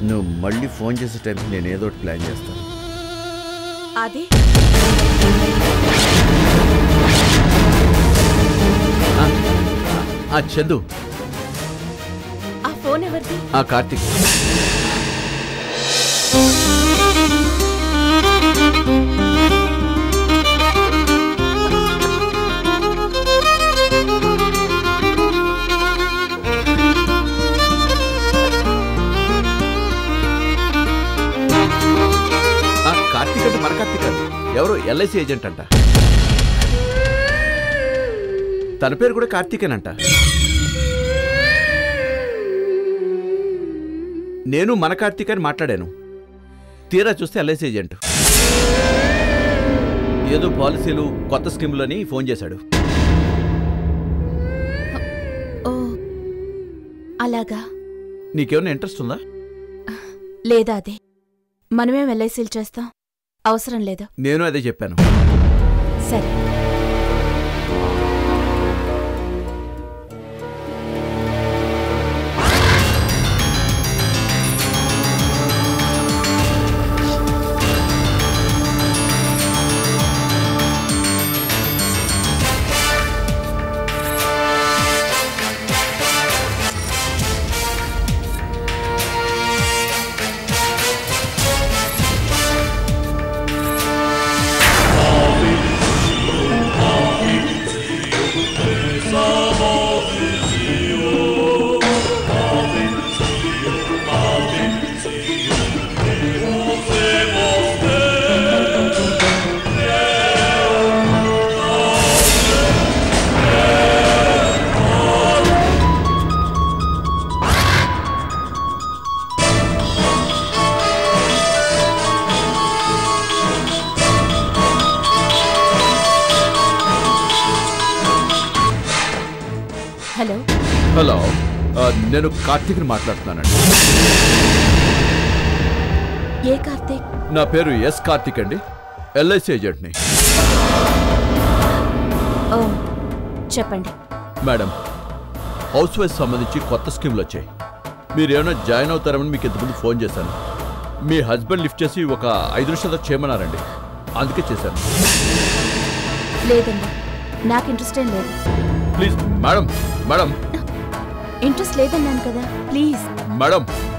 నువ్వు మళ్ళీ ఫోన్ చేసే టైంకి నేను ఏదో ఒకటి ప్లాన్ చేస్తాను అది ఆ, ఆ చందు ఆ ఫోన్ ఎవరిది ఆ కార్తీక్ ఆ, కార్తీక్ అంటే మన కార్తీక్ కాదు ఎవరు ఎల్ఐసి ఏజెంట్ అంట తన పేరు కూడా కార్తీకేనంట నేను మన కార్తీక్ అని మాట్లాడాను తీరా చూస్తే ఎల్ఐసి ఏజెంట్ ఏదో పాలసీలు కొత్త స్కీములని ఫోన్ చేశాడు ఓ అలాగా నీకేమైనా ఇంట్రెస్ట్ ఉందా లేదా అదే మనమేం ఎల్ఐసీలు చేస్తాం అవసరం లేదు నేను అదే చెప్పాను సరే హలో హలో ఆ, నేను కార్తీక్ని మాట్లాడుతున్నానండి ఏ కార్తీక్ నా పేరు ఎస్ కార్తీక్ అండి ఎల్ఐసి ఏజెంట్ని ఓ చెప్పండి మేడం హౌస్ వైఫ్ సంబంధించి కొత్త స్కీమ్లు వచ్చాయి మీరు ఏమైనా జాయిన్ అవుతారని మీకు ఇంతకుముందు ఫోన్ చేశాను మీ హస్బెండ్ లిఫ్ట్ చేసి ఒక ఐదు నిమిషాలు చేయమన్నారండి అందుకే చేశాను లేదండి నాకు ఇంట్రెస్ట్ ఏం లేదు ప్లీజ్ మేడం మేడం ఇంట్రెస్ట్ లేదన్నాను కదా ప్లీజ్ మేడం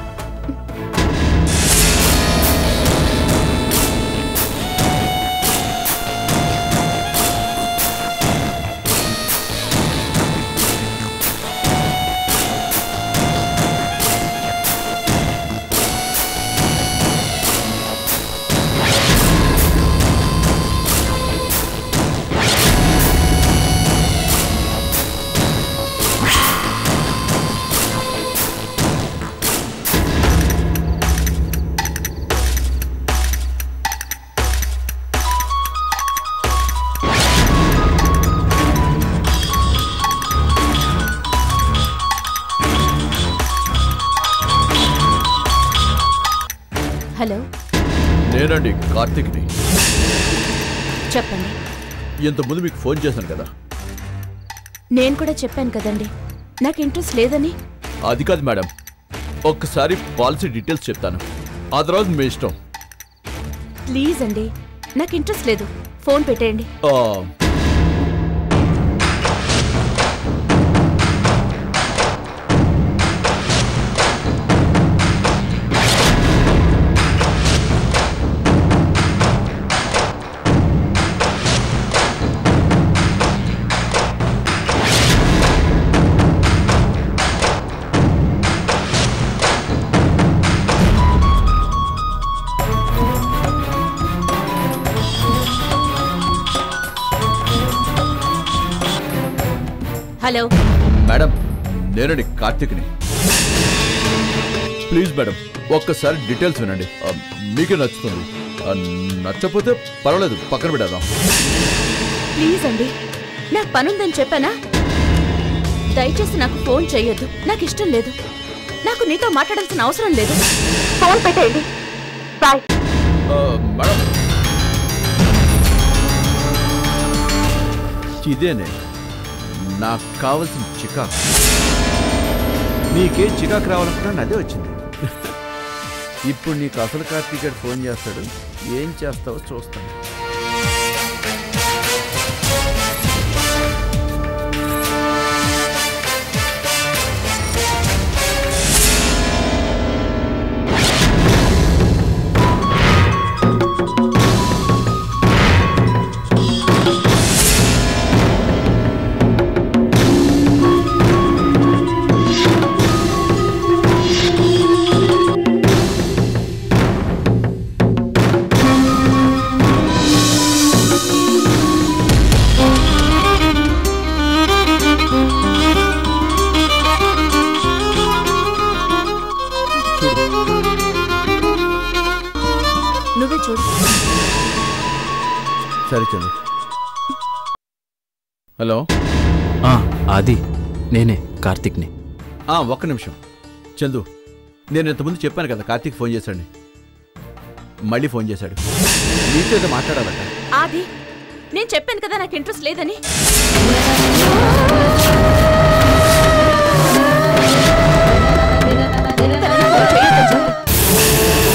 హలో నేనండి కార్తీక్ని చెప్పండి ఇంతకుముందు మీకు ఫోన్ చేశాను కదా నేను కూడా చెప్పాను కదండి నాకు ఇంట్రెస్ట్ లేదని అది కాదు మేడం ఒక్కసారి పాలసీ డీటెయిల్స్ చెప్తాను ఆ తర్వాత మీ ఇష్టం ప్లీజ్ అండి నాకు ఇంట్రెస్ట్ లేదు ఫోన్ పెట్టేయండి ఆ, హలో మేడం నేనండి కార్తీక్ని ప్లీజ్ మేడం ఒక్కసారి డీటెయిల్స్ వినండి ఆ, మీకే నచ్చుతుంది ఆ, నచ్చకపోతే పర్వాలేదు పక్కన పెడదాం ప్లీజ్ అండి నాకు పనుందని చెప్పానా దయచేసి నాకు ఫోన్ చెయ్యొద్దు నాకు ఇష్టం లేదు నాకు నీతో మాట్లాడాల్సిన అవసరం లేదు ఫోన్ పెట్టేయండి బాయ్ ఆ, మేడం ఇదేనే నాకు కావలసిన చికాక్ నీకేం చికాకు రావాలనుకున్నాను అదే వచ్చింది ఇప్పుడు నీకు అసలు కార్తీక్ ఫోన్ చేస్తాడు ఏం చేస్తావో చూస్తాను చూడు నువ్వే చూడు సరే చందు హలో ఆ, అది నేనే కార్తిక్ని ఆ, ఒక్క నిమిషం చందు నేను ఇంతకుముందు చెప్పాను కదా కార్తీక్ ఫోన్ చేశాడని మళ్ళీ ఫోన్ చేశాడు నీతో ఏదో మాట్లాడాలట ఆది నేను చెప్పాను కదా నాకు ఇంట్రెస్ట్ లేదని తనని ఫోన్ చేయొద్దని చెప్పు.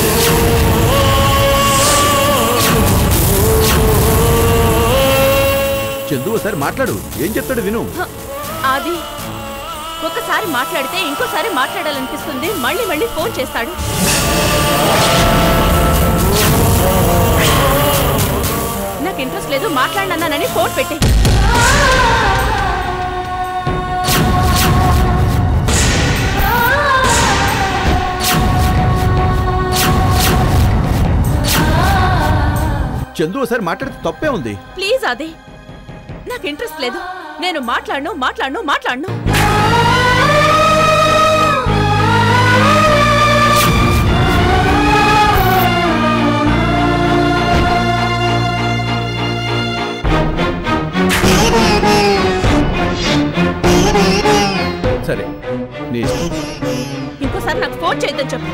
చందు ఒకసారి మాట్లాడు ఏం చెప్తాడు విను హ, ఆది ఒక్కసారి మాట్లాడితే ఇంకోసారి మాట్లాడాలనిపిస్తుంది మళ్ళీ మళ్ళీ ఫోన్ చేస్తాడు నాకు ఇంట్రెస్ట్ లేదు మాట్లాడినానని ఫోన్ పెట్టి చందు ఒకసారి మాట్లాడితే తప్పే ఉంది ప్లీజ్ ఆది నాకు ఇంట్రెస్ట్ లేదు నేను మాట్లాడను మాట్లాడను మాట్లాడను సరే నీ ఇష్టం. ఇంకోసారి నాకు ఫోన్ చేయొద్దని చెప్పు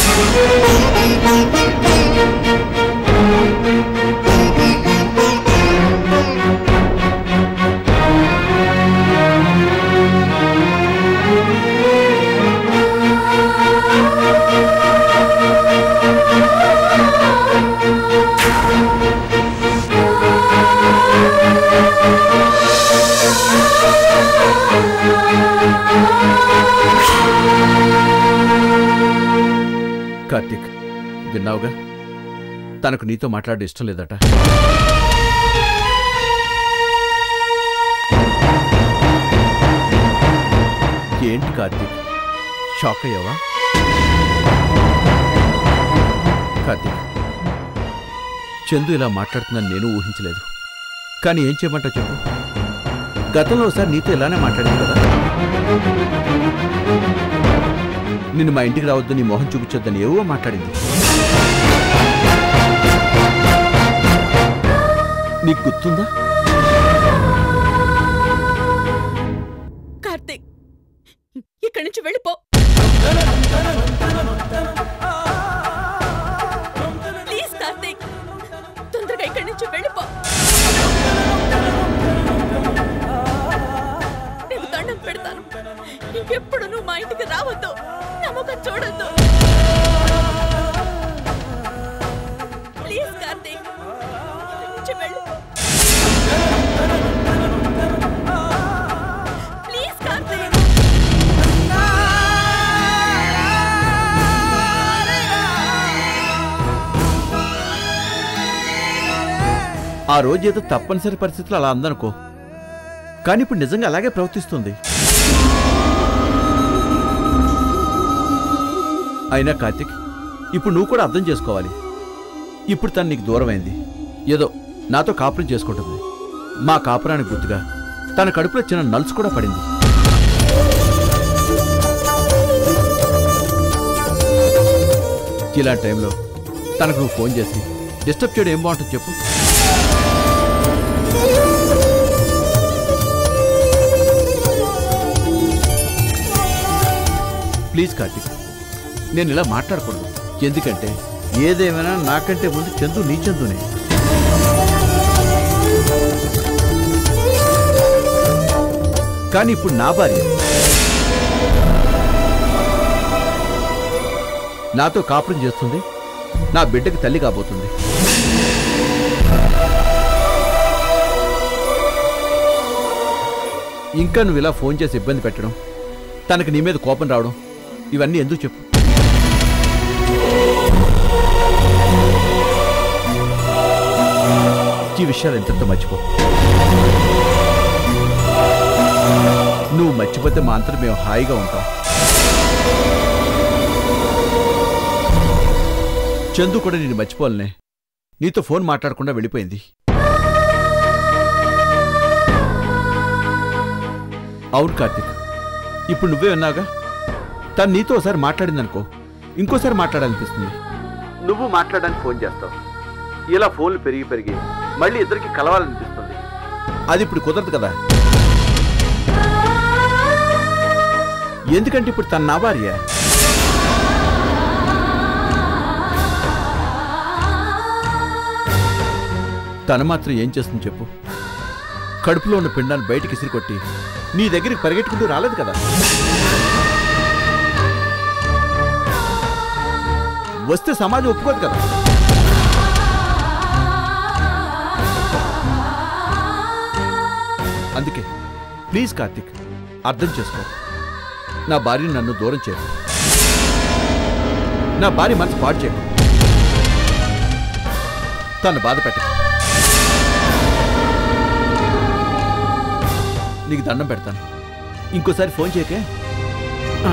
కార్తీక్ విన్నావుగా తనకు నీతో మాట్లాడే ఇష్టం లేదట ఏంటి కార్తీక్ షాక్ అయ్యావా కార్తీక్ చందు ఇలా మాట్లాడుతుందని నేను ఊహించలేదు కానీ ఏం చేయమంటావు చెప్పు గతంలో ఒకసారి నీతో ఇలానే మాట్లాడింది కదా నిన్ను మా ఇంటికి రావద్దు నీ మొహం చూపించొద్దని ఏవో మాట్లాడింది నీకు గుర్తుందా కార్తీక్ ఇక్కడి నుంచి వెళ్ళిపో ప్లీజ్ కార్తీక్ తొందరగా ఇక్కడి నుంచి వెళ్ళిపో నేను దండం పెడతాను ఇంకెప్పుడు నువ్వు మా ఇంటికి రావద్దు నమ్మకం చూడొద్దు ప్లీజ్ కార్తీక్ ఇక్కడి నుంచి వెళ్ళిపో ప్లీజ్ కార్తీక్ ఆ రోజు ఏదో తప్పనిసరి పరిస్థితులు అలా అందనుకో కానీ ఇప్పుడు నిజంగా అలాగే ప్రవర్తిస్తుంది అయినా కార్తిక్ ఇప్పుడు నువ్వు కూడా అర్థం చేసుకోవాలి ఇప్పుడు తను నీకు దూరమైంది ఏదో నాతో కాపురం చేసుకుంటుంది మా కాపురానికి గుర్తుగా తన కడుపులో చిన్న నలుసు కూడా పడింది ఇలాంటి టైంలో తనకు నువ్వు ఫోన్ చేసి డిస్టర్బ్ చేయడం ఏం బాగుంటుంది చెప్పు ప్లీజ్ కార్తిక్ నేను ఇలా మాట్లాడకూడదు ఎందుకంటే ఏదేమైనా నాకంటే ముందు చందు నీ చందునే కానీ ఇప్పుడు నా భార్య నాతో కాపురం చేస్తుంది నా బిడ్డకి తల్లి కాబోతుంది ఇంకా నువ్వు ఇలా ఫోన్ చేసి ఇబ్బంది పెట్టడం తనకి నీ మీద కోపం రావడం ఇవన్నీ ఎందుకు చెప్పు ఈ విషయాలు ఎంతెంత మర్చిపో నువ్వు మర్చిపోతే మా అంతటి మేము హాయిగా ఉంటాం చందు కూడా నేను మర్చిపోవాలనే నీతో ఫోన్ మాట్లాడకుండా వెళ్ళిపోయింది అవును కార్తిక్ ఇప్పుడు నువ్వే విన్నావుగా తను నీతో ఒకసారి మాట్లాడిందనుకో ఇంకోసారి మాట్లాడాలనిపిస్తుంది నువ్వు మాట్లాడడానికి ఫోన్ చేస్తావు ఇలా ఫోన్లు పెరిగి పెరిగి మళ్ళీ ఇద్దరికి కలవాలనిపిస్తుంది అది ఇప్పుడు కుదరదు కదా ఎందుకంటే ఇప్పుడు తన నా భార్య తను మాత్రం ఏం చేస్తుంది చెప్పు కడుపులో ఉన్న పిండాన్ని బయటికి ఇసిరికొట్టి నీ దగ్గరికి పరిగెట్టుకుంటూ రాలేదు కదా వస్తే సమాజం ఒప్పుకోదు కదా అందుకే ప్లీజ్ కార్తిక్ అర్థం చేసుకో నా భార్యను నన్ను దూరం చేయకు నా భార్య మనసు పాడు చేయకు తను బాధ పెట్టకు నీకు దండం పెడతాను ఇంకోసారి ఫోన్ చేయకే ఆ.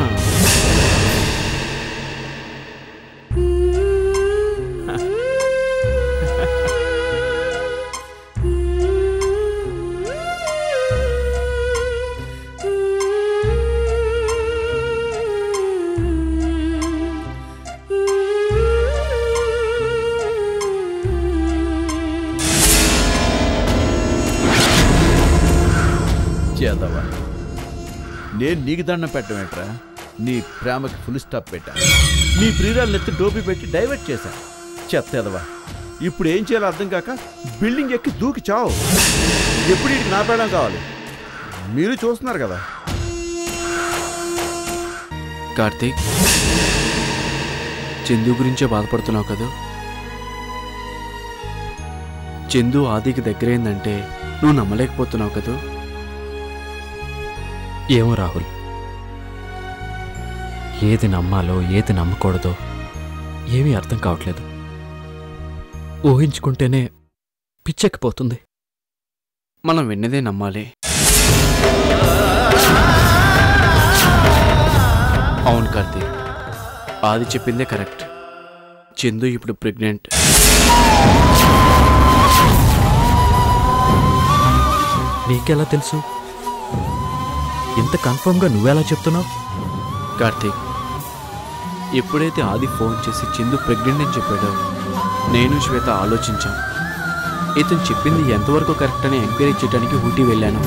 చేదవా నేను నీకు దండం పెట్టమేట్రా నీ ప్రేమకి ఫుల్ స్టాప్ పెట్టా నీ ప్రియురాలు నెత్తి టోపీ పెట్టి డైవర్ట్ చేశా చెత్తదవా ఇప్పుడు ఏం చేయాలో అర్థం కాక బిల్డింగ్ ఎక్కి దూకి చావు ఎప్పుడు వీడికి నా పేడం కావాలి మీరు చూస్తున్నారు కదా కార్తీక్ చందు గురించే బాధపడుతున్నావు కదా చందు ఆదికి దగ్గరైందంటే నువ్వు నమ్మలేకపోతున్నావు కదా ఏమో రాహుల్ ఏది నమ్మాలో ఏది నమ్మకూడదో ఏమీ అర్థం కావట్లేదు ఊహించుకుంటేనే పిచ్చెక్కిపోతుంది మనం విన్నదే నమ్మాలి అవును కార్తీక్ ఆది చెప్పిందే కరెక్ట్ చందు ఇప్పుడు ప్రెగ్నెంట్ నీకెలా తెలుసు ఇంత కన్ఫర్మ్గా నువ్వెలా చెప్తున్నావు కార్తీక్ ఎప్పుడైతే ఆది ఫోన్ చేసి చందు ప్రెగ్నెంట్ అని చెప్పాడో నేను శ్వేత ఆలోచించాం ఇతను చెప్పింది ఎంతవరకు కరెక్ట్ అని ఎంక్వైరీ చేయడానికి ఊటీ వెళ్ళాను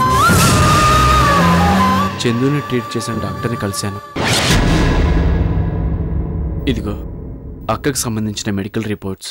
చందుని ట్రీట్ చేసిన డాక్టర్ని కలిశాను ఇదిగో అక్కకు సంబంధించిన మెడికల్ రిపోర్ట్స్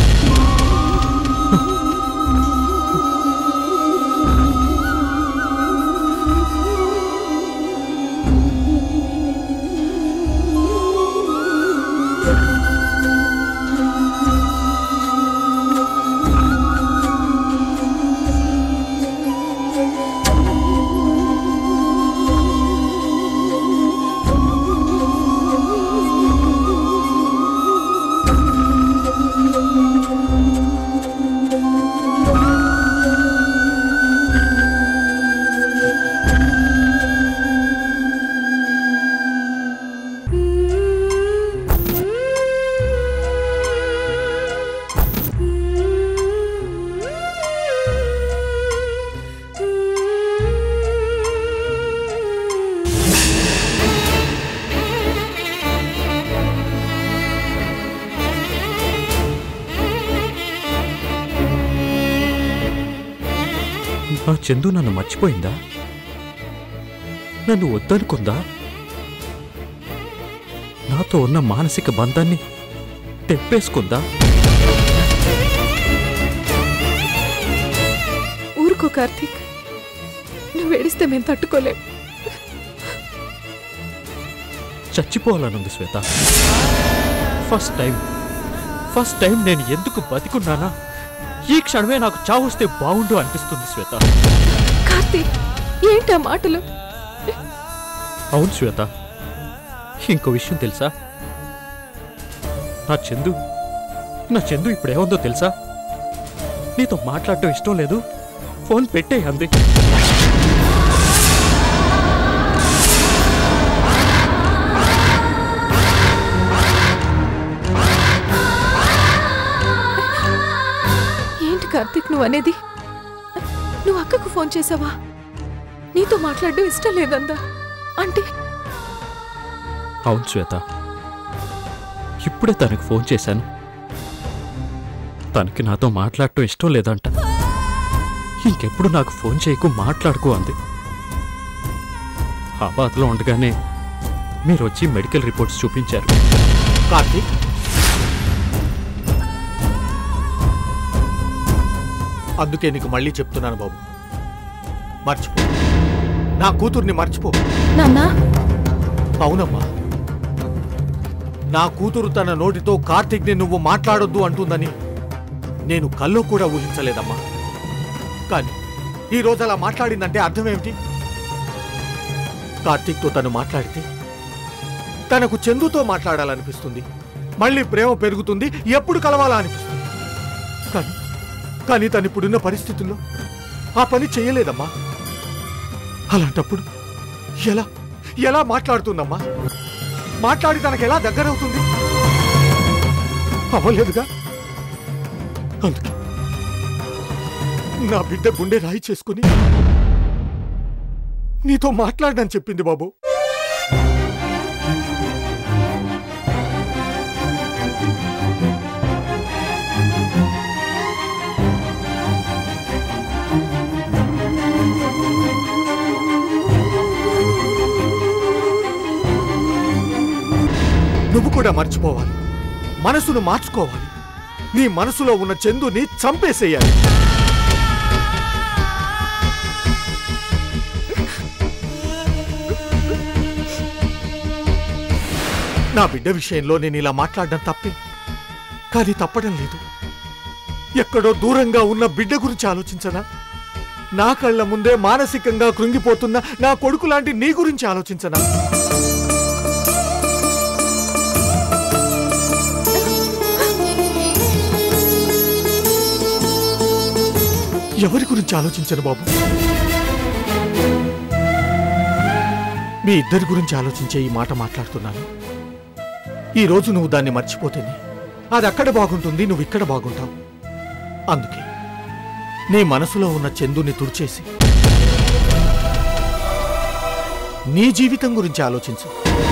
నా చందు నన్ను మర్చిపోయిందా నన్ను వద్దనుకుందా నాతో ఉన్న మానసిక బంధాన్ని తెప్పేసుకుందా ఊరుకో కార్తీక్ నువ్వు ఏడిస్తే మేము తట్టుకోలేం చచ్చిపోవాలనుంది Swetha first time first time నేను ఎందుకు బతికున్నానా ఈ క్షణమే నాకు చావు వస్తే బాగుండు అనిపిస్తుంది శ్వేత కార్తీక్ ఏంటా మాటలు అవును శ్వేత ఇంకో విషయం తెలుసా నా చందు నా చందు ఇప్పుడు ఏముందో తెలుసా నీతో మాట్లాడటం ఇష్టం లేదు ఫోన్ పెట్టే అంది ఏంటి కార్తీక్ నువ్వు అనేది నువ్వు అక్కకు ఫోన్ చేసావా నీతో మాట్లాడడం ఇష్టం లేదందా అంటే అవును శ్వేత ఇప్పుడే తనకు ఫోన్ చేశాను తనకి నాతో మాట్లాడటం ఇష్టం లేదంట ఇంకెప్పుడు నాకు ఫోన్ చేయకు మాట్లాడుకో అంది ఆ బాధలో ఉండగానే మీరు వచ్చి మెడికల్ రిపోర్ట్స్ చూపించారు కార్తీక్ అందుకే నీకు మళ్ళీ చెప్తున్నాను బాబు మర్చిపో నా కూతుర్ని మర్చిపో నాన్నా అవునమ్మా నా కూతురు తన నోటితో కార్తీక్ని నువ్వు మాట్లాడొద్దు అంటుందని నేను కల్లో కూడా ఊహించలేదమ్మా కానీ ఈ రోజు అలా మాట్లాడిందంటే అర్థం ఏమిటి కార్తీక్తో తను మాట్లాడితే తనకు చందుతో మాట్లాడాలనిపిస్తుంది మళ్ళీ ప్రేమ పెరుగుతుంది ఎప్పుడు కలవాలా అనిపిస్తుంది కానీ కానీ తను ఇప్పుడున్న పరిస్థితుల్లో ఆ పని చేయలేదమ్మా అలాంటప్పుడు ఎలా ఎలా మాట్లాడుతుందమ్మా మాట్లాడి తనకు ఎలా దగ్గరవుతుంది అవ్వలేదుగా అందుకే నా బిడ్డ గుండె రాయి చేసుకుని నీతో మాట్లాడని చెప్పింది బాబు నువ్వు కూడా మర్చిపోవాలి మనసును మార్చుకోవాలి నీ మనసులో ఉన్న చందుని చంపేసేయాలి నా బిడ్డ విషయంలో నేను ఇలా మాట్లాడడం తప్పే కానీ తప్పడం లేదు ఎక్కడో దూరంగా ఉన్న బిడ్డ గురించి ఆలోచించనా నా కళ్ళ ముందే మానసికంగా కృంగిపోతున్న నా కొడుకు లాంటి నీ గురించి ఆలోచించనా ఎవరి గురించి ఆలోచించను బాబు మీ ఇద్దరి గురించి ఆలోచించే ఈ మాట మాట్లాడుతున్నాను ఈ రోజు నువ్వు దాన్ని మర్చిపోతేనే అది అక్కడ బాగుంటుంది నువ్వు ఇక్కడ బాగుంటావు అందుకే నీ మనసులో ఉన్న చందుని తుడిచేసి నీ జీవితం గురించి ఆలోచించు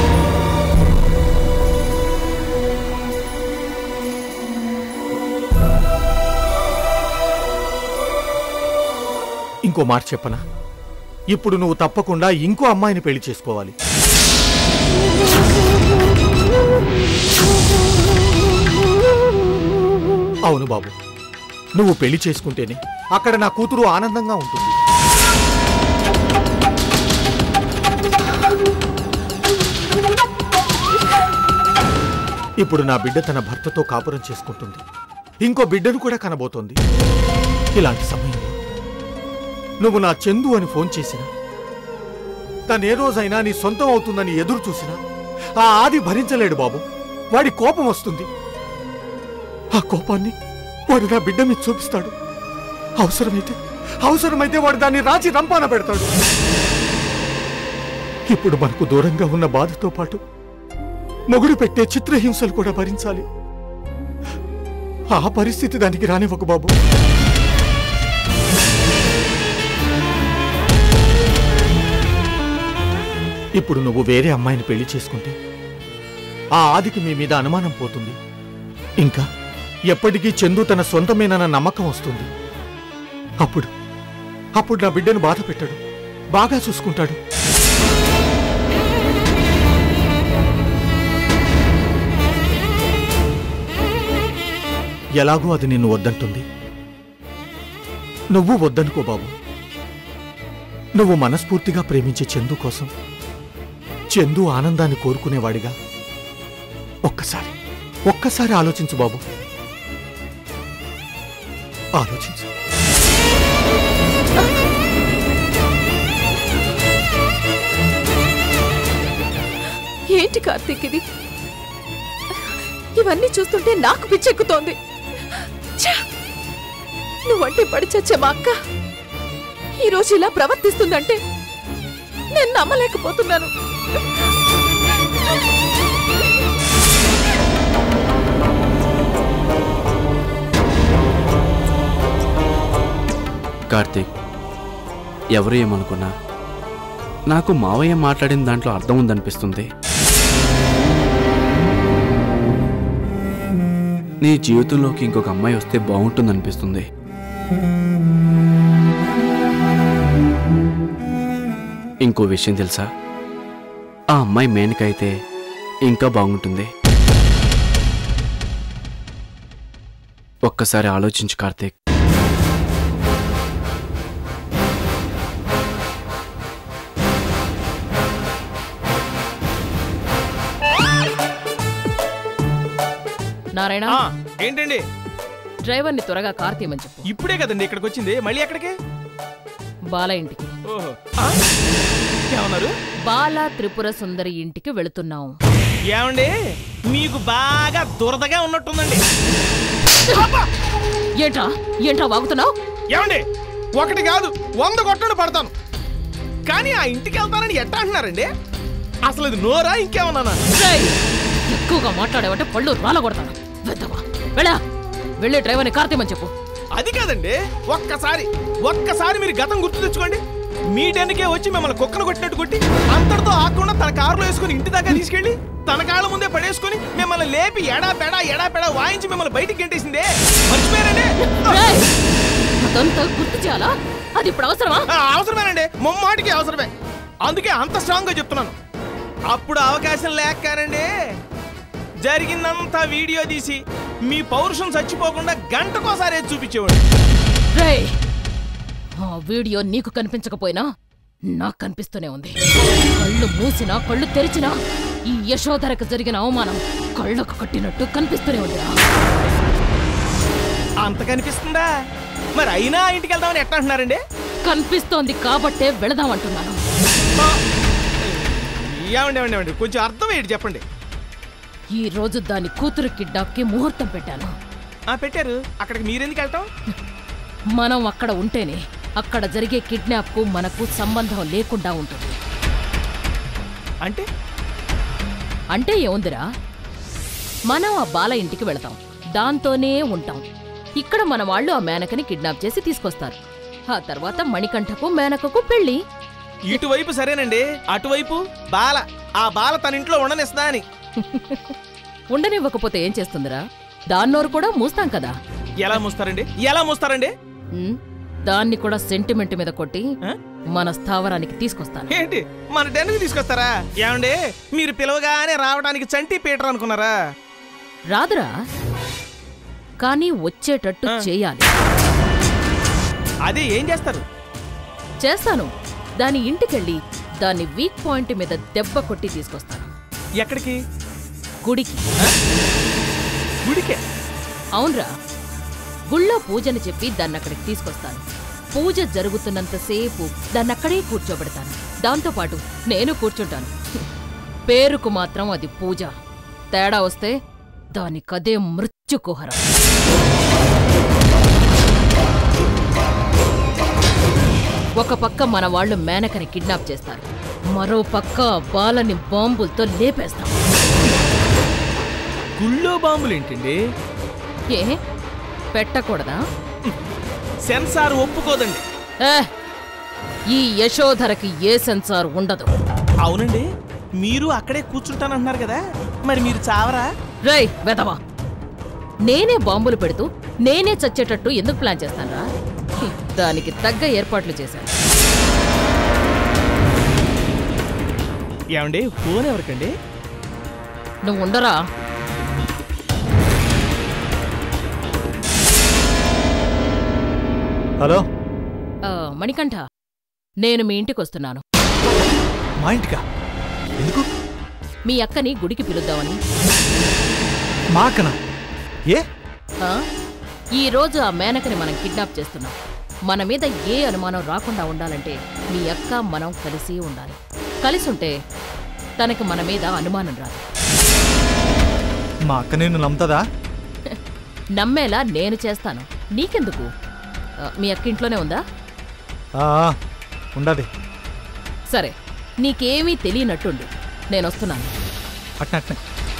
ఇంకో మాట చెప్పనా ఇప్పుడు నువ్వు తప్పకుండా ఇంకో అమ్మాయిని పెళ్లి చేసుకోవాలి అవును బాబు నువ్వు పెళ్లి చేసుకుంటేనే అక్కడ నా కూతురు ఆనందంగా ఉంటుంది ఇప్పుడు నా బిడ్డ తన భర్తతో కాపురం చేసుకుంటుంది ఇంకో బిడ్డను కూడా కనబోతోంది ఇలాంటి సమయంలో నువ్వు నా చందు అని ఫోన్ చేసినా తను ఏ రోజైనా నీ సొంతం అవుతుందని ఎదురు చూసినా ఆ ఆది భరించలేడు బాబు వాడి కోపం వస్తుంది ఆ కోపాన్ని వాడు నా బిడ్డ మీద చూపిస్తాడు అవసరమైతే అవసరమైతే వాడు దాన్ని రాచి రంపాన పెడతాడు ఇప్పుడు మనకు దూరంగా ఉన్న బాధతో పాటు మొగుడు పెట్టే చిత్రహింసలు కూడా భరించాలి ఆ పరిస్థితి దానికి రానివ్వకు బాబు ఇప్పుడు నువ్వు వేరే అమ్మాయిని పెళ్లి చేసుకుంటే ఆ ఆదికి మీ మీద అనుమానం పోతుంది ఇంకా ఎప్పటికీ చందు తన సొంతమేనన్న నమ్మకం వస్తుంది అప్పుడు అప్పుడు నా బిడ్డను బాధ పెట్టాడు బాగా చూసుకుంటాడు ఎలాగో అది నిన్ను వద్దంటుంది నువ్వు వద్దనుకో బాబు నువ్వు మనస్ఫూర్తిగా ప్రేమించే చందు కోసం చందు ఆనందాన్ని కోరుకునేవాడిగా ఒక్కసారి ఒక్కసారి ఆలోచించు బాబు ఆలోచించు ఏంటి కార్తీక్ ఇది ఇవన్నీ చూస్తుంటే నాకు పిచ్చెక్కుతోంది ఛ! నువ్వంటే పడి చచ్చే మా అక్క ఈరోజు ఇలా ప్రవర్తిస్తుందంటే నేను నమ్మలేకపోతున్నాను కార్తీక్ ఎవరు ఏమనుకున్నా నాకు మావయ్య మాట్లాడిన దాంట్లో అర్థం ఉందనిపిస్తుంది నీ జీవితంలోకి ఇంకొక అమ్మాయి వస్తే బాగుంటుందనిపిస్తుంది ఇంకో విషయం తెలుసా ఆ అమ్మాయి మేనక అయితే ఇంకా బాగుంటుంది ఒక్కసారి ఆలోచించు కార్తీక్ నారాయణ ఆ, ఏంటండి డ్రైవర్ని త్వరగా కార్ తీయమని చెప్పు ఇప్పుడే కదండి ఇక్కడికి వచ్చింది మళ్ళీ ఎక్కడికి బాల ఇంటికి ఓహో ఆ? ఏమన్నారు బాల త్రిపుర సుందరి ఇంటికి వెళుతున్నాం ఏమండి మీకు బాగా దురదగా ఉన్నట్టుందండి ఏంట్రా ఏంట్రా వాగుతున్నావు ఏమండి ఒకటి కాదు వంద కొట్టడు పడతాను కానీ ఆ ఇంటికి వెళ్తానని ఎట్టా అంటున్నారండి అసలు ఇది నోరా ఇంకేమన్నా ఎక్కువగా మాట్లాడేవంటే పళ్ళు రాలగొడతాను వెద్దవా వెళ్ళా వెళ్ళి డ్రైవర్ని కార్ తీయమని చెప్పు అది కాదండి ఒక్కసారి ఒక్కసారి మీరు గతం గుర్తు తెచ్చుకోండి మీ డెన్నికే వచ్చి మిమ్మల్ని కుక్కను కొట్టినట్టు కొట్టి అంతటితో ఆకుండా తన కారులో వేసుకుని ఇంటి దాకా తీసుకెళ్లి తన కాళ్ళ ముందే పడేసుకుని మిమ్మల్ని లేపి ఎడా పెడా ఎడా పెడా వాయించి మిమ్మల్ని బయటికి గెంటేసిందే మర్చిపోయారండి రేయ్! అదంతా గుర్తు చేయాలా అది ఇప్పుడు అవసరమా ఆ, అవసరమేనండి ముమ్మాటికి అవసరమే అందుకే అంత స్ట్రాంగ్ గా చెప్తున్నాను అప్పుడు అవకాశం లేకనండి జరిగిందంతా వీడియో తీసి మీ పౌరుషం చచ్చిపోకుండా గంటకోసారి ఎత్తి చూపించేవాడు రేయ్! ఆ వీడియో నీకు కనిపించకపోయినా నాకు కనిపిస్తూనే ఉంది కళ్ళు మూసినా కళ్ళు తెరిచినా ఈ యశోధరకు జరిగిన అవమానం కళ్ళకు కట్టినట్టు కనిపిస్తూనే ఉందిరా అంత కనిపిస్తుందా మరి అయినా ఆ ఇంటికి వెళ్దామని ఎట్లా అంటున్నారండి కనిపిస్తోంది కాబట్టే వెళదామంటున్నాను ఏమండి ఏమండి ఏమండి కొంచెం అర్థం ఏంటి చెప్పండి ఈ రోజు దాని కూతురు కిడ్నాప్కి ముహూర్తం పెట్టాను ఆ పెట్టారు అక్కడికి మీరెందుకు వెళ్తాం మనం అక్కడ ఉంటేనే అక్కడ జరిగే కిడ్నాప్కు మనకు సంబంధం లేకుండా ఉంటుంది అంటే అంటే ఏముందిరా మనం ఆ బాల ఇంటికి వెళతాం దాంతోనే ఉంటాం ఇక్కడ మన వాళ్ళు ఆ మేనకని కిడ్నాప్ చేసి తీసుకొస్తారు ఆ తర్వాత మణికంఠకు మేనకకు పెళ్లి ఇటువైపు సరేనండి అటువైపు బాల ఆ బాల తన ఇంట్లో ఉండనిస్తా అని ఉండనివ్వకపోతే ఏం చేస్తుందిరా దాన్నోరు కూడా మూస్తాం కదా ఎలా మూస్తారండి ఎలా మూస్తారండి ఉమ్, దాన్ని కూడా సెంటిమెంట్ మీద కొట్టి ఆ? మన స్థావరానికి తీసుకొస్తాను ఏంటి మన డెన్కి తీసుకొస్తారా ఏమండి మీరు పిలవగానే రావడానికి చంటి పీటర్ అనుకున్నారా రాదురా కానీ వచ్చేటట్టు ఆ. చేయాలి అదే ఏం చేస్తారు చేస్తాను దాని ఇంటికెళ్ళి దాని వీక్ పాయింట్ మీద దెబ్బ కొట్టి తీసుకొస్తాను ఎక్కడికి గుడికి గుడికే అవునరా గుళ్ళో పూజని చెప్పి దాన్ని అక్కడికి తీసుకొస్తాను పూజ జరుగుతున్నంతసేపు దాన్ని అక్కడే కూర్చోబెడతాను దాంతోపాటు నేను కూర్చుంటాను పేరుకు మాత్రం అది పూజ తేడా వస్తే దానికదే మృత్యుకుహరం ఒక పక్క మన వాళ్ళు మేనకని కిడ్నాప్ చేస్తారు మరో పక్క బాలని బాంబులతో లేపేస్తాం గుళ్ళో బాంబులు ఏంటండి ఏ పెట్టకూడదా సెన్సార్ ఒప్పుకోదండి ఏ ఈ యశోధరకి ఏ సెన్సార్ ఉండదు అవునండి మీరు అక్కడే కూర్చుంటానంటున్నారు కదా మరి మీరు చావరా రేయ్ వెదవా నేనే బాంబులు పెడుతూ నేనే చచ్చేటట్టు ఎందుకు ప్లాన్ చేస్తానరా దానికి తగ్గ ఏర్పాట్లు చేశాను ఏమండి ఫోన్ ఎవరికండి నువ్వు ఉండరా హలో ఆ, మణికంఠ నేను మీ ఇంటికి వస్తున్నాను మా ఇంటికా ఎందుకు మీ అక్కని గుడికి పిలుద్దామని మాకనా ఏ ఆ? ఈ రోజు ఆ మేనకని మనం కిడ్నాప్ చేస్తున్నాం మన మీద ఏ అనుమానం రాకుండా ఉండాలంటే మీ అక్క మనం కలిసి ఉండాలి కలిసి ఉంటే తనకి మన మీద అనుమానం రాదు మా అక్క నేను నమ్ముతుందా నమ్మేలా నేను చేస్తాను నీకెందుకు ఆ, మీ అక్క ఇంట్లోనే ఉందా ఆ, ఉండదు సరే నీకేమీ తెలియనట్టుండు నేను వస్తున్నాను అట్నే అట్నే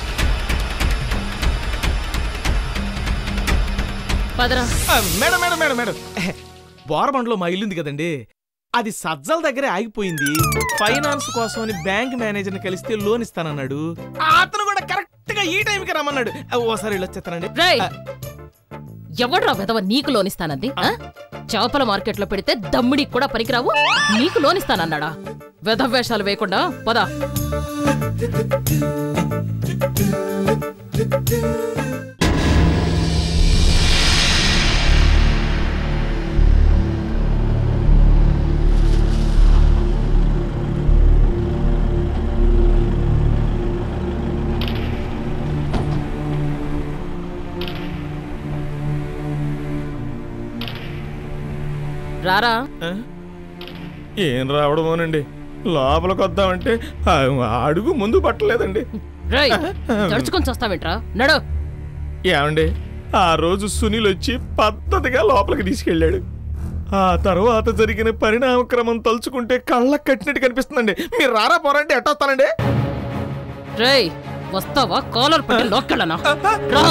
పదరా ఆ, మేడం మేడం మేడం మేడం ఎహె, బోరబండలో మా ఇల్లుంది కదండి అది సజ్జల దగ్గరే ఆగిపోయింది ఫైనాన్స్ కోసం అని బ్యాంక్ మేనేజర్ని కలిస్తే లోన్ ఇస్తానన్నాడు ఆ, అతను కూడా కరెక్ట్ గా ఈ టైంకి రమ్మన్నాడు ఆ, ఓసారి వెళ్ళొచ్చేస్తానండి రేయ్ ఎవడ్రా వెదవ నీకు లోనిస్తానంది ఆ? చేపల మార్కెట్లో పెడితే దమ్ముడికి కూడా పనికిరావు నీకు లోనిస్తానన్నాడా వెధ వేషాలు వేయకుండా పదా రారా ఆ? ఏం రావడమోనండి లోపలికి వద్దామంటే ఆ, అడుగు ముందు పట్టలేదండి రేయ్ తడుచుకొని చూస్తావేంట్రా నడు ఏమండి ఆ రోజు సునీల్ వచ్చి పద్ధతిగా లోపలికి తీసుకెళ్ళాడు ఆ తర్వాత జరిగిన పరిణామక్రమం తలుచుకుంటే కళ్ళకు కట్టినట్టు కనిపిస్తుందండి మీరు రారా పోరంటే ఎట్టొస్తానండి రేయ్ వస్తావా కాలర్ పట్టి లోకెళ్ళనా రా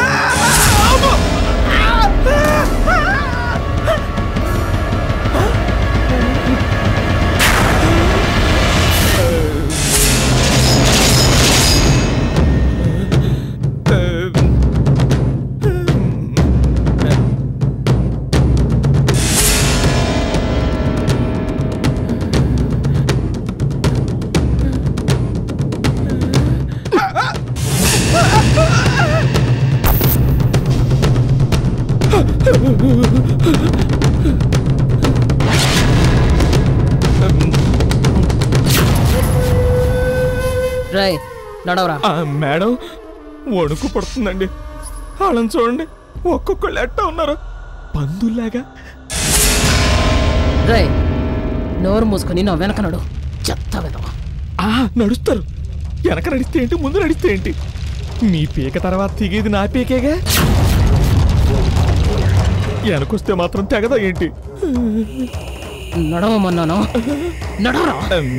రేయ్ నడవరా ఆ, మేడం వణుకు పడుతుందండి వాళ్ళని చూడండి ఒక్కొక్కళ్ళు ఎట్టా ఉన్నారు పందుల్లాగా రేయ్ నోరు మూసుకొని నా వెనక నడు చెత్త వెదవ ఆ నడుస్తారు వెనక నడిస్తే ఏంటి ముందు నడిస్తే ఏంటి మీ పీక తర్వాత తిగేది నా పీకేగా వెనకొస్తే మాత్రం తెగదా ఏంటి నడవమన్నాను నడవరా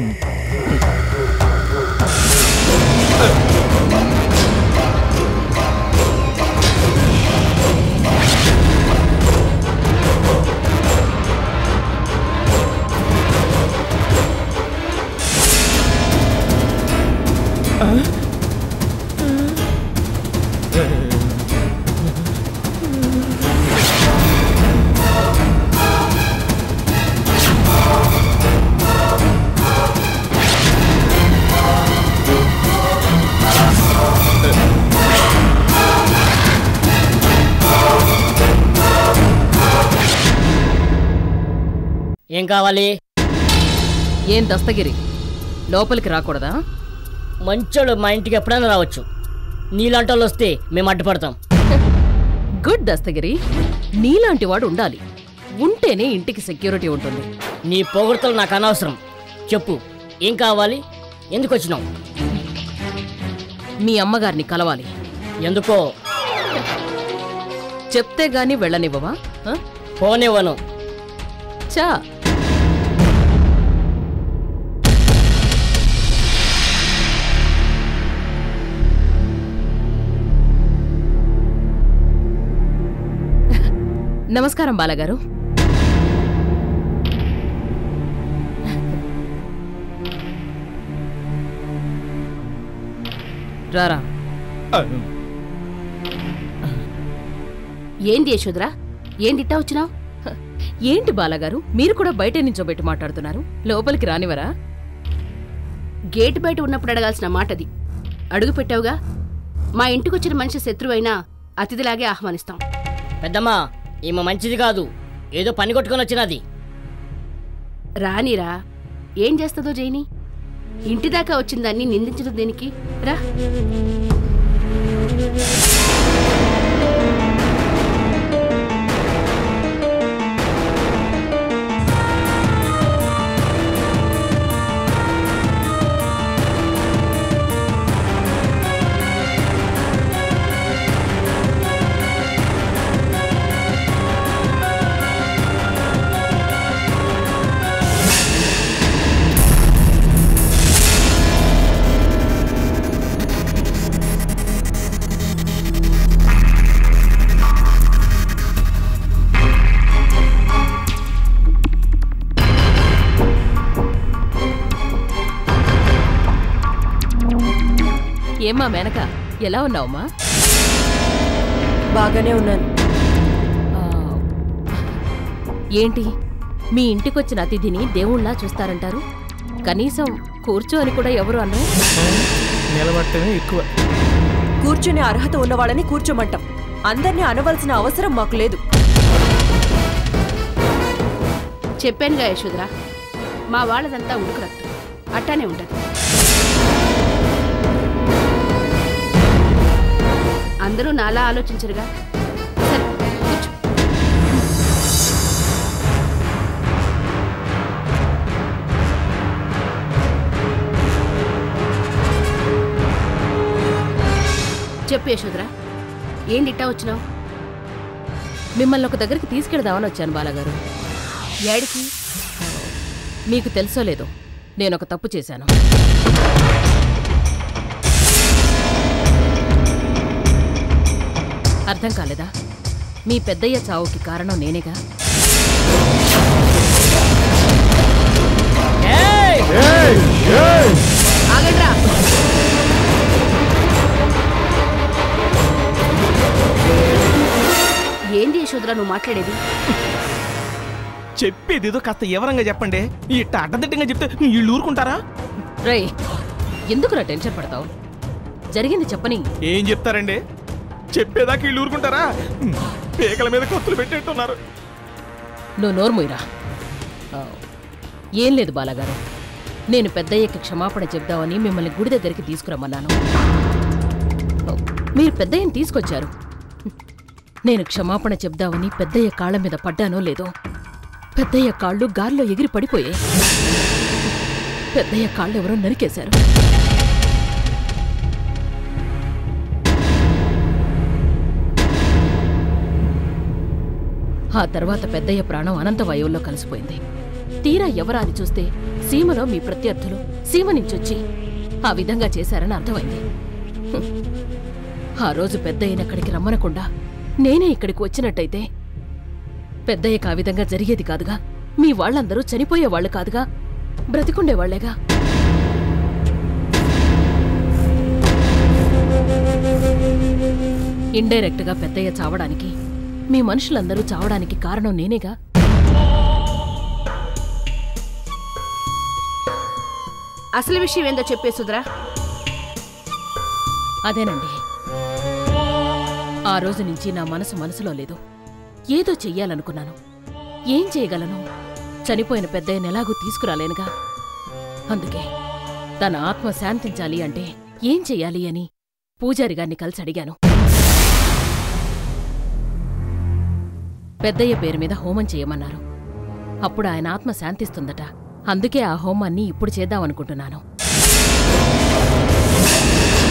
ఏం కావాలి ఏం దస్తగిరి లోపలికి రాకూడదా మంచోళ్ళు మా ఇంటికి ఎప్పుడైనా రావచ్చు నీలాంటి వాళ్ళు వస్తే మేము అడ్డుపడతాం గుడ్ దస్తగిరి నీలాంటి వాడు ఉండాలి ఉంటేనే ఇంటికి సెక్యూరిటీ ఉంటుంది నీ పొగడ్తలు నాకు అనవసరం చెప్పు ఏం కావాలి ఎందుకు వచ్చినావు మీ అమ్మగారిని కలవాలి ఎందుకో చెప్తే గాని వెళ్ళనివ్వవా ఆ? పోనివ్వను చా నమస్కారం బాలగారు రారా ఏంటి యశోదరా ఏంటిట్టా వచ్చినావు ఏంటి బాలగారు మీరు కూడా బయట నించోబెట్టి మాట్లాడుతున్నారు లోపలికి రానివరా గేటు బయట ఉన్నప్పుడు అడగాల్సిన మాటది అడుగు పెట్టావుగా మా ఇంటికొచ్చిన మనిషి శత్రువైనా అతిథిలాగే ఆహ్వానిస్తాం పెద్దమ్మా ఈమె మంచిది కాదు ఏదో పని కొట్టుకొని వచ్చినది రానిరా ఏం చేస్తుందో జైని ఇంటి దాకా వచ్చిన దాన్ని నిందించడం దేనికి రా ఏమ్మా మేనక ఎలా ఉన్నావమ్మా బాగానే ఉన్నాను ఆ, ఏంటి మీ ఇంటికొచ్చిన అతిథిని దేవుళ్ళలా చూస్తారంటారు కనీసం కూర్చో అని కూడా ఎవరు అన్నారు నిలబట్టమే ఎక్కువ కూర్చునే అర్హత ఉన్న వాళ్ళని కూర్చోమంటాం అందరినీ అనవలసిన అవసరం మాకు లేదు చెప్పానుగా యశోదరా మా వాళ్ళదంతా ఉడుకు రక్తం అట్టానే ఉండదు అందరూ నాలా ఆలోచించరుగా సరే కూర్చో చెప్పు యశోదరా ఏంటి ఇట్టా వచ్చినావు మిమ్మల్ని ఒక దగ్గరికి తీసుకెళ్దామని వచ్చాను బాలగారు ఏడికి మీకు తెలుసో లేదో నేను ఒక తప్పు చేశాను అర్థం కాలేదా మీ పెద్దయ్య చావుకి కారణం నేనేగా ఆగండ్రా ఏంది యశోదరా నువ్వు మాట్లాడేది చెప్పేది ఏదో కాస్త వివరంగా చెప్పండి ఇట్ట అడ్డదిడ్డంగా చెప్తే వీళ్ళు ఊరుకుంటారా రేయ్ ఎందుకురా టెన్షన్ పడతావు జరిగింది చెప్పని ఏం చెప్తారండి చెప్పేదాకా వీళ్ళు ఊరుకుంటారా పేకల మీద కొత్తులు పెట్టేట్టున్నారు నువ్వు నోర్ముయిరా ఏం లేదు బాలగారు నేను పెద్దయ్యకి క్షమాపణ చెప్దామని మిమ్మల్ని గుడి దగ్గరికి తీసుకురమ్మన్నాను ఓ, మీరు పెద్దయ్యని తీసుకొచ్చారు నేను క్షమాపణ చెప్దామని పెద్దయ్య కాళ్ళ మీద పడ్డానో లేదో పెద్దయ్య కాళ్ళు గాల్లో ఎగిరి పడిపోయాయి పెద్దయ్య కాళ్ళు ఎవరో నరికేశారు ఆ తర్వాత పెద్దయ్య ప్రాణం అనంత వయోల్లో కలిసిపోయింది తీరా ఎవరా అని చూస్తే సీమలో మీ ప్రత్యర్థులు సీమ నుంచొచ్చి ఆ విధంగా చేశారని అర్థమైంది హ్మ్. ఆ రోజు పెద్దయ్యని అక్కడికి రమ్మనకుండా నేనే ఇక్కడికి వచ్చినట్టయితే పెద్దయ్యకు ఆ విధంగా జరిగేది కాదుగా మీ వాళ్ళందరూ చనిపోయేవాళ్ళు కాదుగా బ్రతికుండేవాళ్లేగా ఇండైరెక్ట్గా పెద్దయ్య చావడానికి మీ మనుషులందరూ చావడానికి కారణం నేనేగా అసలు విషయం ఏందో చెప్పే సుధరా అదేనండి ఆ రోజు నుంచి నా మనసు మనసులో లేదు ఏదో చెయ్యాలనుకున్నాను ఏం చేయగలను చనిపోయిన పెద్దయ్యను ఎలాగూ తీసుకురాలేనుగా అందుకే తన ఆత్మ శాంతించాలి అంటే ఏం చెయ్యాలి అని పూజారి గారిని కలిసి అడిగాను పెద్దయ్య పేరు మీద హోమం చేయమన్నారు అప్పుడు ఆయన ఆత్మ శాంతిస్తుందట అందుకే ఆ హోమాన్ని ఇప్పుడు చేద్దామనుకుంటున్నాను